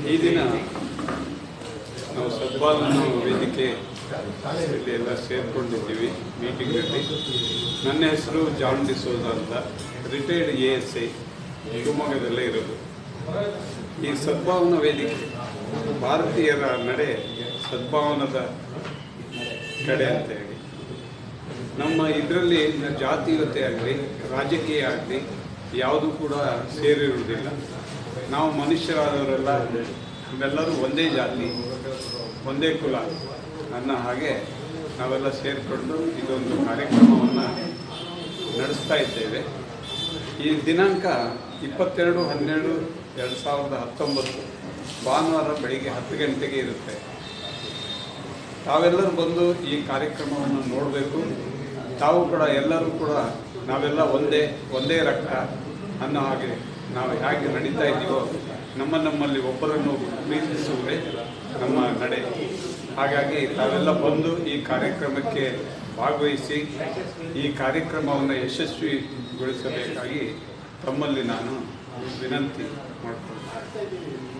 ಈ ದಿನ ನಾವು ಸದ್ಭಾವನಾ ವೇದಿಕೆ ಇಲ್ಲಿ ಎಲ್ಲ ಸೇರ್ಕೊಂಡಿದ್ದೀವಿ ಮೀಟಿಂಗಲ್ಲಿ ನನ್ನ ಹೆಸರು ಜಾನ್ ಡಿಸೋಜ ಅಂತ ರಿಟೈರ್ಡ್ ಎ ಎಸ್ ಐ ಶಿವಮೊಗ್ಗದಲ್ಲೇ ಇರೋದು ಈ ಸದ್ಭಾವನಾ ವೇದಿಕೆ ಭಾರತೀಯರ ನಡೆ ಸದ್ಭಾವನದ ಕಡೆ ಅಂತ ಹೇಳಿ ನಮ್ಮ ಇದರಲ್ಲಿ ಜಾತೀಯತೆ ಆಗಲಿ ರಾಜಕೀಯ ಆಗಲಿ ಯಾವುದೂ ಕೂಡ ಸೇರಿರುವುದಿಲ್ಲ ನಾವು ಮನುಷ್ಯರಾದವರೆಲ್ಲ ನಾವೆಲ್ಲರೂ ಒಂದೇ ಜಾತಿ ಒಂದೇ ಕುಲ ಅನ್ನೋ ಹಾಗೆ ನಾವೆಲ್ಲ ಸೇರಿಕೊಂಡು ಇದೊಂದು ಕಾರ್ಯಕ್ರಮವನ್ನು ನಡೆಸ್ತಾ ಇದ್ದೇವೆ ಈ ದಿನಾಂಕ ಇಪ್ಪತ್ತೆರಡು ಹನ್ನೆರಡು ಎರಡು ಸಾವಿರದ ಹತ್ತೊಂಬತ್ತು ಭಾನುವಾರ ಬೆಳಿಗ್ಗೆ ಹತ್ತು ಗಂಟೆಗೆ ಇರುತ್ತೆ ತಾವೆಲ್ಲರೂ ಬಂದು ಈ ಕಾರ್ಯಕ್ರಮವನ್ನು ನೋಡಬೇಕು ತಾವು ಕೂಡ ಎಲ್ಲರೂ ಕೂಡ ನಾವೆಲ್ಲ ಒಂದೇ ಒಂದೇ ರಕ್ತ ಅನ್ನೋ ಹಾಗೆ ನಾವು ಹೇಗೆ ನಡೀತಾ ಇದ್ದೀವೋ ನಮ್ಮ ನಮ್ಮಲ್ಲಿ ಒಬ್ಬರನ್ನು ಪ್ರೀತಿಸುವುದೇ ನಮ್ಮ ನಡೆ ಹಾಗಾಗಿ ತಾವೆಲ್ಲ ಬಂದು ಈ ಕಾರ್ಯಕ್ರಮಕ್ಕೆ ಭಾಗವಹಿಸಿ ಈ ಕಾರ್ಯಕ್ರಮವನ್ನು ಯಶಸ್ವಿಗೊಳಿಸಬೇಕಾಗಿ ತಮ್ಮಲ್ಲಿ ನಾನು ವಿನಂತಿ ಮಾಡಿಕೊಳ್ತೇನೆ